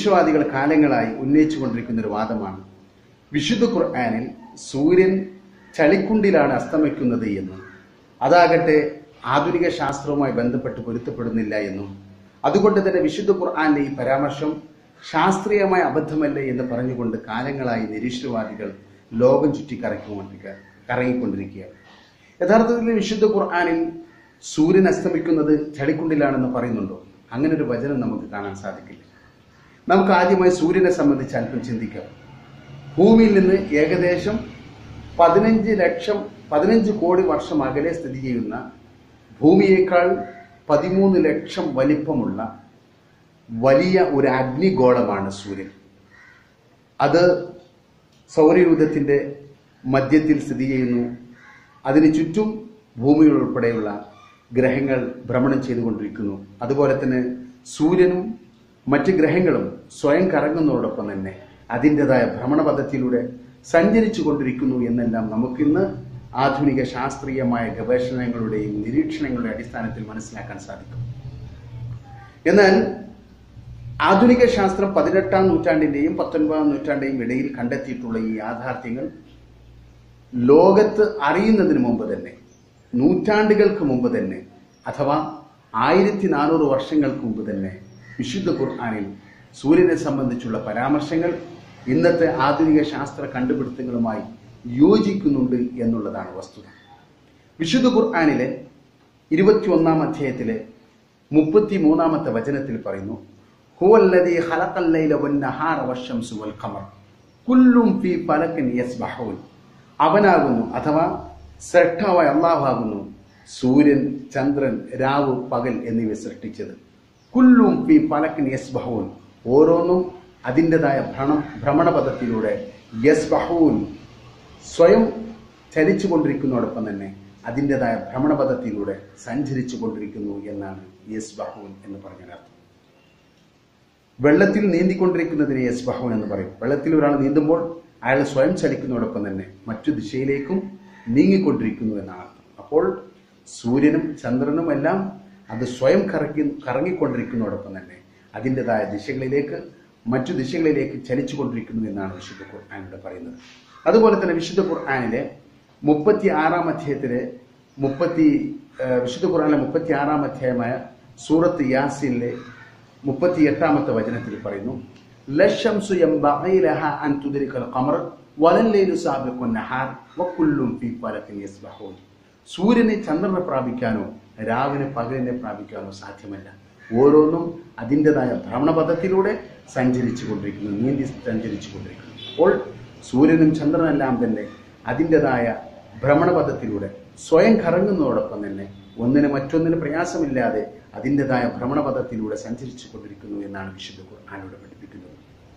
നിരീശ്വരവാദികൾ കാലങ്ങളായി ഉന്നയിച്ചുകൊണ്ടിരിക്കുന്ന ഒരു വാദമാണ് വിശുദ്ധ ഖുർആാനിൽ സൂര്യൻ ചളിക്കുണ്ടിലാണ് അസ്തമിക്കുന്നത് എന്നും അതാകട്ടെ ആധുനിക ശാസ്ത്രവുമായി ബന്ധപ്പെട്ട് പൊരുത്തപ്പെടുന്നില്ല എന്നും അതുകൊണ്ട് തന്നെ വിശുദ്ധ ഖുർആാനിലെ ഈ പരാമർശം ശാസ്ത്രീയമായ അബദ്ധമല്ലേ എന്ന് പറഞ്ഞുകൊണ്ട് കാലങ്ങളായി നിരീശ്വരവാദികൾ ലോകം ചുറ്റി കറങ്ങിക്കൊണ്ടിരിക്കുക കറങ്ങിക്കൊണ്ടിരിക്കുകയാണ് യഥാർത്ഥത്തിൽ വിശുദ്ധ ഖുർആാനിൽ സൂര്യൻ അസ്തമിക്കുന്നത് ചളിക്കുണ്ടിലാണെന്ന് പറയുന്നുണ്ടോ അങ്ങനെ ഒരു വചനം നമുക്ക് കാണാൻ സാധിക്കില്ല നമുക്ക് ആദ്യമായി സൂര്യനെ സംബന്ധിച്ച് അല്പം ചിന്തിക്കാം ഭൂമിയിൽ നിന്ന് ഏകദേശം പതിനഞ്ച് ലക്ഷം പതിനഞ്ച് കോടി വർഷം അകലെ സ്ഥിതി ചെയ്യുന്ന ഭൂമിയേക്കാൾ പതിമൂന്ന് ലക്ഷം വലിപ്പമുള്ള വലിയ ഒരു അഗ്നിഗോളമാണ് സൂര്യൻ അത് സൗരയൂഥത്തിന്റെ മധ്യത്തിൽ സ്ഥിതി ചെയ്യുന്നു അതിന് ചുറ്റും ഭൂമി ഉൾപ്പെടെയുള്ള ഗ്രഹങ്ങൾ ഭ്രമണം ചെയ്തുകൊണ്ടിരിക്കുന്നു അതുപോലെ തന്നെ സൂര്യനും മറ്റ് ഗ്രഹങ്ങളും സ്വയം കറങ്ങുന്നതോടൊപ്പം തന്നെ അതിൻ്റെതായ ഭ്രമണപഥത്തിലൂടെ സഞ്ചരിച്ചു കൊണ്ടിരിക്കുന്നു എന്നെല്ലാം നമുക്കിന്ന് ആധുനിക ശാസ്ത്രീയമായ ഗവേഷണങ്ങളുടെയും നിരീക്ഷണങ്ങളുടെയും അടിസ്ഥാനത്തിൽ മനസ്സിലാക്കാൻ സാധിക്കും എന്നാൽ ആധുനിക ശാസ്ത്രം പതിനെട്ടാം നൂറ്റാണ്ടിന്റെയും പത്തൊൻപതാം നൂറ്റാണ്ടിന്റെയും ഇടയിൽ കണ്ടെത്തിയിട്ടുള്ള ഈ യാഥാർത്ഥ്യങ്ങൾ ലോകത്ത് അറിയുന്നതിന് മുമ്പ് തന്നെ നൂറ്റാണ്ടുകൾക്ക് മുമ്പ് തന്നെ അഥവാ ആയിരത്തി നാനൂറ് വർഷങ്ങൾക്ക് മുമ്പ് തന്നെ വിശുദ്ധ ഖുർആാനിൽ സൂര്യനെ സംബന്ധിച്ചുള്ള പരാമർശങ്ങൾ ഇന്നത്തെ ആധുനിക ശാസ്ത്ര കണ്ടുപിടുത്തങ്ങളുമായി യോജിക്കുന്നുണ്ട് എന്നുള്ളതാണ് വസ്തുത വിശുദ്ധ ഖുർആാനിലെ ഇരുപത്തിയൊന്നാം അധ്യായത്തിലെ മുപ്പത്തി മൂന്നാമത്തെ വചനത്തിൽ പറയുന്നു ഹുവല്ലദീ ഖലഖൽ ലൈല വന്നഹാറ വശംസു വൽ ഖമർ കുല്ലും ഫീ ഫലക്കിൻ യസ്ബഹൂൻ അവനാകുന്നു അഥവാ ശ്രേഷ്ഠാവായ അള്ളാഹുവാകുന്നു സൂര്യൻ ചന്ദ്രൻ രാവ് പകൽ എന്നിവ സൃഷ്ടിച്ചത് കുല്ലും ഫി ഫലക്കിൻ യസ്ബഹൂൻ ഓരോന്നും അതിൻ്റെതായ ഭ്രമണം ഭ്രമണപഥത്തിലൂടെ യസ്ബഹൂൻ സ്വയം ചലിച്ചു കൊണ്ടിരിക്കുന്നതോടൊപ്പം തന്നെ അതിൻ്റെതായ ഭ്രമണപഥത്തിലൂടെ സഞ്ചരിച്ചു കൊണ്ടിരിക്കുന്നു എന്നാണ് യസ്ബഹൂൻ എന്ന് പറഞ്ഞതിനർത്ഥം വെള്ളത്തിൽ നീന്തിക്കൊണ്ടിരിക്കുന്നതിനെ യസ്ബഹൂൻ എന്ന് പറയും വെള്ളത്തിൽ ഒരാൾ നീന്തുമ്പോൾ അയാൾ സ്വയം ചലിക്കുന്നതോടൊപ്പം തന്നെ മറ്റു ദിശയിലേക്കും നീങ്ങിക്കൊണ്ടിരിക്കുന്നു എന്നാണ് അർത്ഥം അപ്പോൾ സൂര്യനും ചന്ദ്രനും എല്ലാം അത് സ്വയം കറക്കി കറങ്ങിക്കൊണ്ടിരിക്കുന്നതോടൊപ്പം തന്നെ അതിൻ്റെതായ ദിശകളിലേക്ക് മറ്റു ദിശകളിലേക്ക് ചലിച്ചു കൊണ്ടിരിക്കുന്നു എന്നാണ് വിശുദ്ധ ഖുർആാനിലൂടെ പറയുന്നത് അതുപോലെ തന്നെ വിശുദ്ധ ഖുർആാനിലെ മുപ്പത്തി ആറാം അധ്യായത്തിലെ മുപ്പത്തി ഏഹ് വിശുദ്ധ ഖുർആാനിലെ മുപ്പത്തി ആറാം അധ്യായമായ സൂറത്ത് യാസിനിലെ മുപ്പത്തി എട്ടാമത്തെ വചനത്തിൽ പറയുന്നു ലശംസു യംബഗി ലഹ അൻ തുദ്രികൽ ഖമർ വലല്ലൈലു സാബിഖുൻ നഹാർ വകുല്ലും ഫീ ഫലകിൻ യസ്ബഹൂൻ സൂര്യനെ ചന്ദ്രനെ പ്രാപിക്കാനോ രാവിനെ പകലിനെ പ്രാപിക്കാനോ സാധ്യമല്ല ഓരോന്നും അതിൻ്റെതായ ഭ്രമണപഥത്തിലൂടെ സഞ്ചരിച്ചു കൊണ്ടിരിക്കുന്നു നീന്തി സഞ്ചരിച്ചു കൊണ്ടിരിക്കുന്നു അപ്പോൾ സൂര്യനും ചന്ദ്രനെല്ലാം തന്നെ അതിൻ്റെതായ ഭ്രമണപഥത്തിലൂടെ സ്വയം കറങ്ങുന്നതോടൊപ്പം തന്നെ ഒന്നിന് മറ്റൊന്നിന് പ്രയാസമില്ലാതെ അതിൻ്റെതായ ഭ്രമണപഥത്തിലൂടെ സഞ്ചരിച്ചു കൊണ്ടിരിക്കുന്നു എന്നാണ് വിശുദ്ധ ഖുർആാനിലൂടെ പഠിപ്പിക്കുന്നത്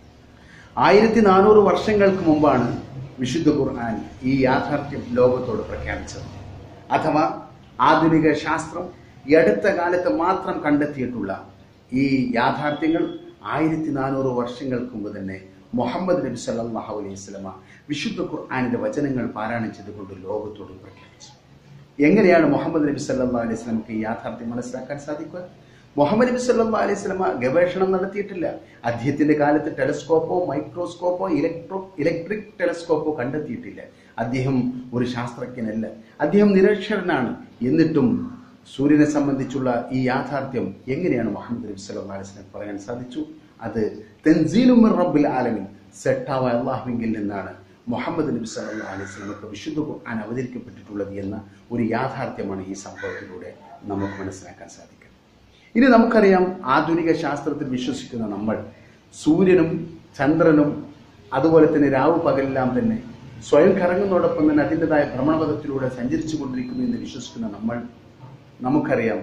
ആയിരത്തി നാനൂറ് വർഷങ്ങൾക്ക് മുമ്പാണ് വിശുദ്ധ ഖുർആൻ ഈ യാഥാർത്ഥ്യം ലോകത്തോട് പ്രഖ്യാപിച്ചത് അഥവാ ആധുനിക ശാസ്ത്രം ഈ അടുത്ത കാലത്ത് മാത്രം കണ്ടെത്തിയിട്ടുള്ള ഈ യാഥാർത്ഥ്യങ്ങൾ ആയിരത്തി നാനൂറ് വർഷങ്ങൾക്ക് മുമ്പ് തന്നെ മുഹമ്മദ് നബി സല്ലല്ലാഹു അലൈഹി വസല്ലമ വിശുദ്ധ ഖുർആാനിന്റെ വചനങ്ങൾ പാരായണം ചെയ്തുകൊണ്ട് ലോകത്തോട് പ്രഖ്യാപിച്ചു എങ്ങനെയാണ് മുഹമ്മദ് നബി സല്ലല്ലാഹു അലൈഹി വസല്ലമക്ക് ഈ യാഥാർത്ഥ്യം മനസ്സിലാക്കാൻ സാധിക്കുക മുഹമ്മദ് നബി സല്ലല്ലാഹു അലൈഹി വസല്ലമ ഗവേഷണം നടത്തിയിട്ടില്ല അദ്ദേഹത്തിന്റെ കാലത്ത് ടെലസ്കോപ്പോ മൈക്രോസ്കോപ്പോ ഇലക്ട്രോ ഇലക്ട്രിക് ടെലസ്കോപ്പോ കണ്ടെത്തിയിട്ടില്ല അദ്ദേഹം ഒരു ശാസ്ത്രജ്ഞനല്ല അദ്ദേഹം നിരക്ഷരനാണ് എന്നിട്ടും സൂര്യനെ സംബന്ധിച്ചുള്ള ഈ യാഥാർത്ഥ്യം എങ്ങനെയാണ് മുഹമ്മദ് നബി സല്ലല്ലാഹു അലൈഹി വസല്ലം പറയാൻ സാധിച്ചു അത് തെൻസീലും മിർ റബ്ബിൽ ആലമിൻ സെട്ടാവായ അള്ളാഹുവിങ്കിൽ നിന്നാണ് മുഹമ്മദ് നബി സല്ലല്ലാഹു അലൈഹി വസല്ലമക്ക് വിശുദ്ധ ഖുർആൻ അവതരിക്കപ്പെട്ടിട്ടുള്ളത് എന്ന ഒരു യാഥാർത്ഥ്യമാണ് ഈ സംഭവത്തിലൂടെ നമുക്ക് മനസ്സിലാക്കാൻ സാധിക്കുക ഇനി നമുക്കറിയാം ആധുനിക ശാസ്ത്രത്തിൽ വിശ്വസിക്കുന്ന നമ്മൾ സൂര്യനും ചന്ദ്രനും അതുപോലെ തന്നെ രാവു പകലെല്ലാം തന്നെ സ്വയം കറങ്ങുന്നതോടൊപ്പം തന്നെ അതിൻ്റെതായ ഭ്രമണപഥത്തിലൂടെ സഞ്ചരിച്ചു കൊണ്ടിരിക്കുന്നു എന്ന് വിശ്വസിക്കുന്ന നമ്മൾ നമുക്കറിയാം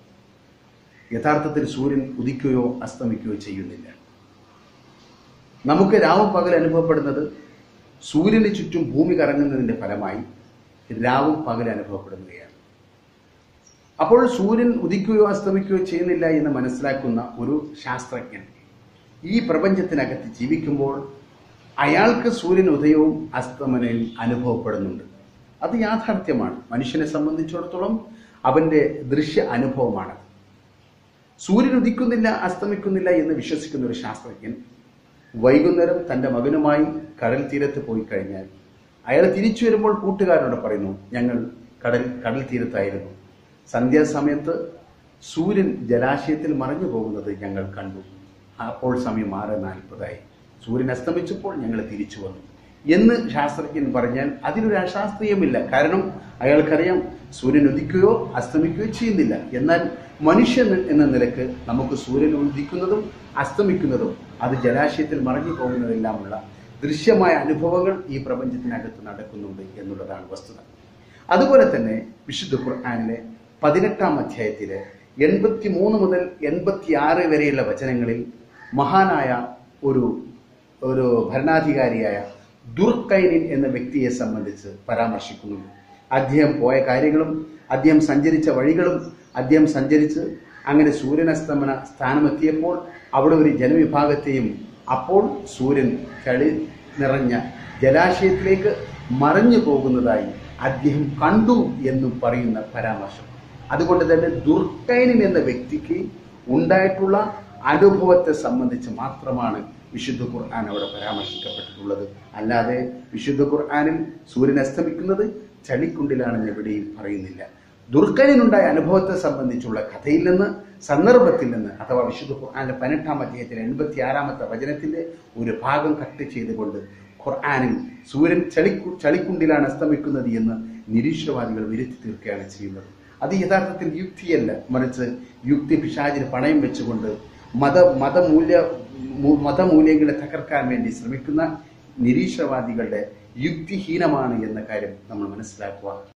യഥാർത്ഥത്തിൽ സൂര്യൻ ഉദിക്കുകയോ അസ്തമിക്കുകയോ ചെയ്യുന്നില്ല നമുക്ക് രാവും പകൽ അനുഭവപ്പെടുന്നത് സൂര്യന് ചുറ്റും ഭൂമി കറങ്ങുന്നതിന്റെ ഫലമായി രാവും പകൽ അനുഭവപ്പെടുകയാണ് അപ്പോൾ സൂര്യൻ ഉദിക്കുകയോ അസ്തമിക്കുകയോ ചെയ്യുന്നില്ല എന്ന് മനസ്സിലാക്കുന്ന ഒരു ശാസ്ത്രജ്ഞൻ ഈ പ്രപഞ്ചത്തിനകത്ത് ജീവിക്കുമ്പോൾ അയാൾക്ക് സൂര്യൻ ഉദയവും അസ്തമനവും അനുഭവപ്പെടുന്നുണ്ട് അത് യാഥാർത്ഥ്യമാണ് മനുഷ്യനെ സംബന്ധിച്ചിടത്തോളം അവന്റെ ദൃശ്യ അനുഭവമാണ് സൂര്യൻ ഉദിക്കുന്നില്ല അസ്തമിക്കുന്നില്ല എന്ന് വിശ്വസിക്കുന്ന ഒരു ശാസ്ത്രജ്ഞൻ വൈകുന്നേരം തന്റെ മകനുമായി കടൽ തീരത്ത് പോയി കഴിഞ്ഞാൽ അയാൾ തിരിച്ചു വരുമ്പോൾ കൂട്ടുകാരനോട് പറയുന്നു ഞങ്ങൾ കടൽ കടൽ തീരത്തായിരുന്നു സന്ധ്യാസമയത്ത് സൂര്യൻ ജലാശയത്തിൽ മറഞ്ഞു പോകുന്നത് ഞങ്ങൾ കണ്ടു അപ്പോൾ സമയം ആറ് നാൽപ്പതായി സൂര്യൻ അസ്തമിച്ചപ്പോൾ ഞങ്ങൾ തിരിച്ചു വന്നു എന്ന് ശാസ്ത്രജ്ഞൻ പറഞ്ഞാൽ അതിനൊരു അശാസ്ത്രീയമില്ല കാരണം അയാൾക്കറിയാം സൂര്യൻ ഉദിക്കുകയോ അസ്തമിക്കുകയോ ചെയ്യുന്നില്ല എന്നാൽ മനുഷ്യൻ എന്ന നിലക്ക് നമുക്ക് സൂര്യൻ ഉദിക്കുന്നതും അസ്തമിക്കുന്നതും അത് ജലാശയത്തിൽ മറഞ്ഞു പോകുന്നതെല്ലാമുള്ള ദൃശ്യമായ അനുഭവങ്ങൾ ഈ പ്രപഞ്ചത്തിനകത്ത് നടക്കുന്നുണ്ട് എന്നുള്ളതാണ് വസ്തുത അതുപോലെ തന്നെ വിശുദ്ധ ഖുർആാനിലെ പതിനെട്ടാം അധ്യായത്തിലെ എൺപത്തി മൂന്ന് മുതൽ എൺപത്തി ആറ് വരെയുള്ള വചനങ്ങളിൽ മഹാനായ ഒരു ഒരു ഭരണാധികാരിയായ ദുർക്കൈനിൻ എന്ന വ്യക്തിയെ സംബന്ധിച്ച് പരാമർശിക്കുന്നുണ്ട് അദ്ദേഹം പോയ കാര്യങ്ങളും അദ്ദേഹം സഞ്ചരിച്ച വഴികളും അദ്ദേഹം സഞ്ചരിച്ച് അങ്ങനെ സൂര്യനസ്തമന സ്ഥാനമെത്തിയപ്പോൾ അവിടെ ഒരു ജനവിഭാഗത്തെയും അപ്പോൾ സൂര്യൻ ചളി നിറഞ്ഞ ജലാശയത്തിലേക്ക് മറഞ്ഞു പോകുന്നതായി അദ്ദേഹം കണ്ടു എന്നും പറയുന്ന പരാമർശം അതുകൊണ്ട് തന്നെ ദുർക്കൈനിൻ എന്ന വ്യക്തിക്ക് ഉണ്ടായിട്ടുള്ള അനുഭവത്തെ സംബന്ധിച്ച് മാത്രമാണ് വിശുദ്ധ ഖുർആൻ അവിടെ പരാമർശിക്കപ്പെട്ടിട്ടുള്ളത് അല്ലാതെ വിശുദ്ധ ഖുർആനിൽ സൂര്യൻ അസ്തമിക്കുന്നത് ചളിക്കുണ്ടിലാണെന്ന് എവിടെയും പറയുന്നില്ല ദുർക്കനിനുണ്ടായ അനുഭവത്തെ സംബന്ധിച്ചുള്ള കഥയിൽ നിന്ന് സന്ദർഭത്തിൽ നിന്ന് അഥവാ വിശുദ്ധ ഖുർആാനിന്റെ പതിനെട്ടാം അധ്യായത്തിലെ എൺപത്തി ആറാമത്തെ വചനത്തിന്റെ ഒരു ഭാഗം കട്ട് ചെയ്തുകൊണ്ട് ഖുർആാനിൽ സൂര്യൻ ചളിക്കു ചളിക്കുണ്ടിലാണ് അസ്തമിക്കുന്നത് എന്ന് നിരീശ്വരവാദികൾ വരുത്തി തീർക്കുകയാണ് ചെയ്യുന്നത് അത് യഥാർത്ഥത്തിൽ യുക്തിയല്ല മറിച്ച് യുക്തി പിശാചിന് പണയം വെച്ചുകൊണ്ട് മത മതമൂല്യ മു- മതമൂല്യങ്ങളെ തകർക്കാൻ വേണ്ടി ശ്രമിക്കുന്ന നിരീശ്വരവാദികളുടെ യുക്തിഹീനമാണ് എന്ന കാര്യം നമ്മൾ മനസ്സിലാക്കുക